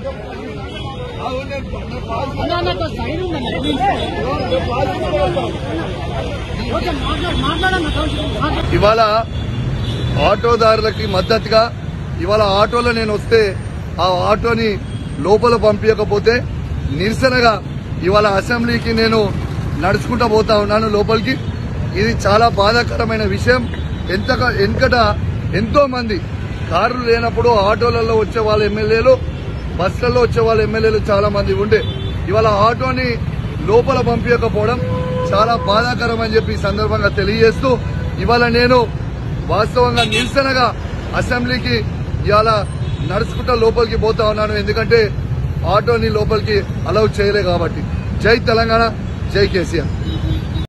అన్న అన్నతో సైడ్ ఉందన్న ప్లీజ్ ఓకే మాట్లాడు మాట్లాడన్న కౌన్సిలర్ మాట్లాడు ఇవాళ ఆటోదారులకి మద్దతుగా ఇవాళ ఆటోలో నేను వస్తే ఆ ఆటోని లోపల పంపించకపోతే నిరసనగా ఇవాళ అసెంబ్లీకి నేను నడుచుకుంటా పోతా ఉన్నాను లోపలికి ఇది చాలా బాధాకరమైన విషయం ఎంత వెనుకట ఎంతో మంది కార్లు లేనప్పుడు ఆటోలలో వచ్చే వాళ్ళ ఎమ్మెల్యేలు బస్సులలో వచ్చే వాళ్ళ ఎమ్మెల్యేలు చాలా మంది ఉండే ఇవాళ ఆటోని లోపల పంపించకపోవడం చాలా బాధాకరం అని చెప్పి ఈ సందర్భంగా తెలియజేస్తూ ఇవాళ నేను వాస్తవంగా నిరసనగా అసెంబ్లీకి ఇవాళ నడుచుకుంటా లోపలికి పోతా ఉన్నాను ఎందుకంటే ఆటోని లోపలికి అలౌ చేయలే కాబట్టి జై తెలంగాణ జై కేసీఆర్